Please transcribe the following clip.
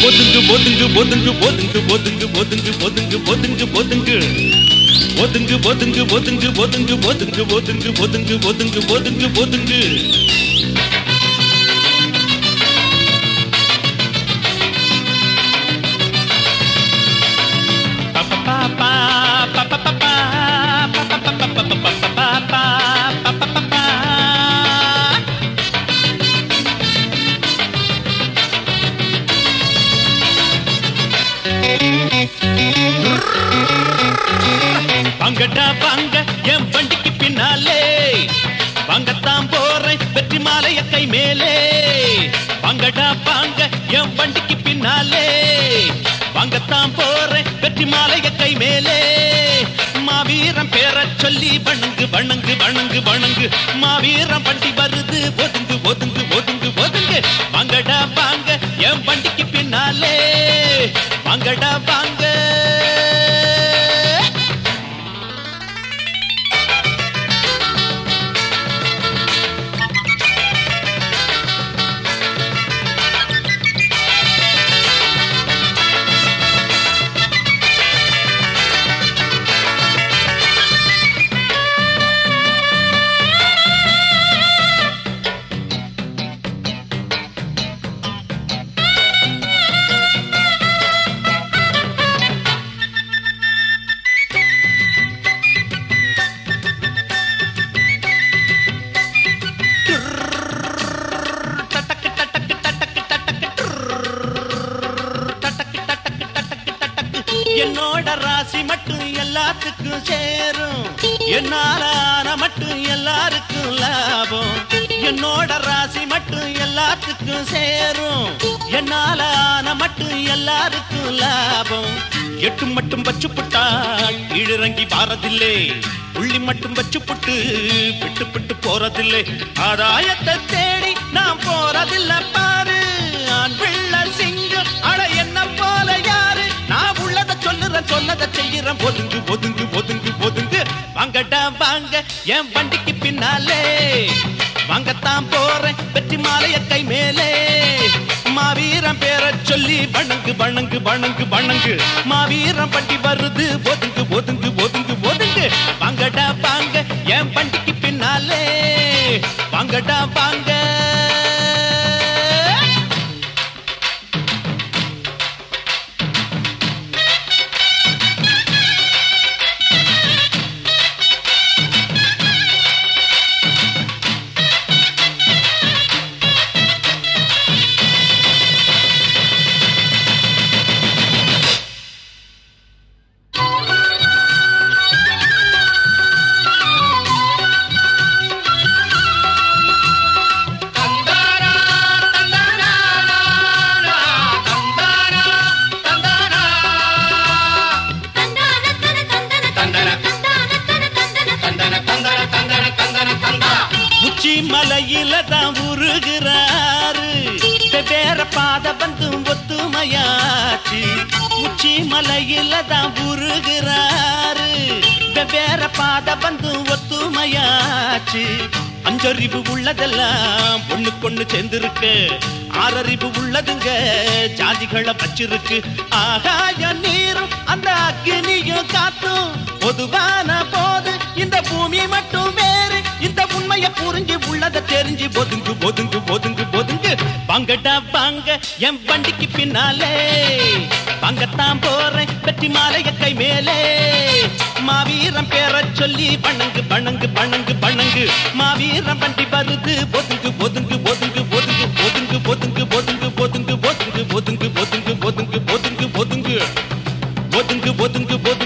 ஒதுங்கு ஒதுங்கு ஒதுங்கு ஒதுங்கு ஒதுங்கு ஒதுங்கு ஒதுங்கு ஒதுங்கு ஒதுங்கு ஒதுங்கு ஒதுங்கு ஒதுங்கு ஒதுங்கு ஒதுங்கு ஒதுங்கு ஒதுங்கு ஒதுங்கு ஒதுங்கு ஒதுங்கு வாங்கடா வாங்க என் வண்டிக்கு பின்னாலே வாங்கத்தான் போறேன் வெற்றி மாலைய கை மேலே வாங்கடா வாங்க என் வண்டிக்கு பின்னாலே வாங்கத்தான் போறேன் வெற்றி மாலைய கை மேலே மாவீரம் பேர சொல்லி வணங்கு வணங்கு வணங்கு வணங்கு மாவீரம் வண்டி வருது ஒதுங்கு ஒதுங்கு ஒதுங்கு ஒதுங்கு வாங்கடா வாங்க என் வண்டிக்கு பின்னாலே வாங்கடா வாங்க என்னோட ராசி மட்டும் எல்லாத்துக்கும் சேரும் என்னால ஆன மட்டும் எல்லாருக்கும் லாபம் என்னோட ராசி மட்டும் எல்லாத்துக்கும் சேரும் என்னால ஆன மட்டும் எல்லாருக்கும் லாபம் எட்டு மட்டும் வச்சு புட்டா கீழிறங்கி பாரதில்லை புள்ளி மட்டும் வச்சு புட்டு விட்டு விட்டு போறதில்லை ஆதாயத்தை தேடி நான் போறதில்லை பாரு ஆண் பிள்ளை சிங்கம் அட என்ன போல யாரு நான் உள்ளத சொல்லுறேன் சொன்னதை செய்யறேன் ஒதுங்கு ஒதுங்கு ஒதுங்கு ஒதுங்கு வாங்கடா வாங்க என் வண்டிக்கு பின்னாலே வாங்கத்தான் போறேன் வெற்றி மாலைய கை மேலே மாவீரம் பேர சொல்லி வணங்கு வணங்கு வணங்கு வணங்கு மாவீரம் வண்டி வருது ஒதுங்கு ஒதுங்கு ஒதுங்கு ஒதுங்கு வாங்கடா வாங்க என் வண்டிக்கு பின்னாலே வாங்கடா வாங்க உச்சி மலையில தான் உருகிறாரு வேற பாத வந்து ஒத்துமையாச்சு உச்சி மலையில தான் உருகிறாரு வேற பாத வந்து ஒத்துமையாச்சு அஞ்சறிவு உள்ளதெல்லாம் பொண்ணு பொண்ணு சேர்ந்திருக்கு ஆறறிவு உள்ளதுங்க ஜாதிகளை வச்சிருக்கு ஆகாய நீரும் அந்த அக்னியும் காத்தும் பொதுவான போது இந்த பூமி மட்டும் வேறு இந்த உண்மைய புரிஞ்சு உள்ளத தெரிஞ்சு ஒதுங்கு ஒதுங்கு ஒதுங்கு ஒதுங்கு வாங்கடா வாங்க என் வண்டிக்கு பின்னாலே வாங்கத்தான் போறேன் வெற்றி மாலைய கை மேலே மாவீரம் பேர சொல்லி வணங்கு வணங்கு வணங்கு வணங்கு மாவீரம் வண்டி வருது ஒதுங்கு ஒதுங்கு ஒதுங்கு ஒதுங்கு ஒதுங்கு ஒதுங்கு ஒதுங்கு ஒதுங்கு ஒதுங்கு ஒதுங்கு ஒதுங்கு ஒதுங்கு ஒதுங்கு ஒதுங்கு ஒதுங்கு ஒதுங்கு ஒதுங்கு